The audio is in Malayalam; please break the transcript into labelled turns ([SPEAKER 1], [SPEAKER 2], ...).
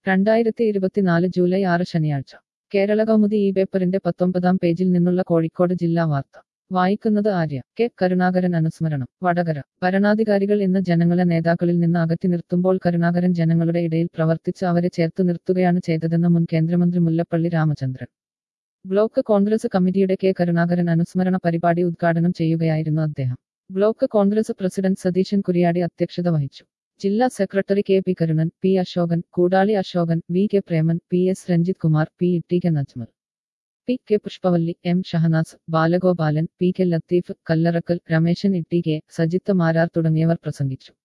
[SPEAKER 1] രണ്ടായിരത്തി ഇരുപത്തിനാല് ജൂലൈ ആറ് ശനിയാഴ്ച കേരള കൗമുദി ഈ പേപ്പറിന്റെ പത്തൊമ്പതാം പേജിൽ നിന്നുള്ള കോഴിക്കോട് ജില്ലാ വാർത്ത വായിക്കുന്നത് ആര്യ കെ കരുണാകരൻ അനുസ്മരണം വടകര ഭരണാധികാരികൾ ഇന്ന് ജനങ്ങളെ നേതാക്കളിൽ നിന്ന് അകറ്റി നിർത്തുമ്പോൾ കരുണാകരൻ ജനങ്ങളുടെ ഇടയിൽ പ്രവർത്തിച്ച് അവരെ ചേർത്ത് നിർത്തുകയാണ് ചെയ്തതെന്ന് മുൻ കേന്ദ്രമന്ത്രി മുല്ലപ്പള്ളി രാമചന്ദ്രൻ ബ്ലോക്ക് കോൺഗ്രസ് കമ്മിറ്റിയുടെ കെ കരുണാകരൻ അനുസ്മരണ പരിപാടി ഉദ്ഘാടനം ചെയ്യുകയായിരുന്നു അദ്ദേഹം ബ്ലോക്ക് കോൺഗ്രസ് പ്രസിഡന്റ് സതീശൻ കുരിയാടി അധ്യക്ഷത വഹിച്ചു ജില്ലാ secretary K P Karunan P Ashokan Koodali Ashokan V K Preman P S Ranjith Kumar P E K Najmal P K Pushpavalli M Shahanas Balagopalan P K Latheef Kallarakkal Rameshan Itty K Sajith Marar തുടങ്ങിയവർ പ്രസംഗിച്ചു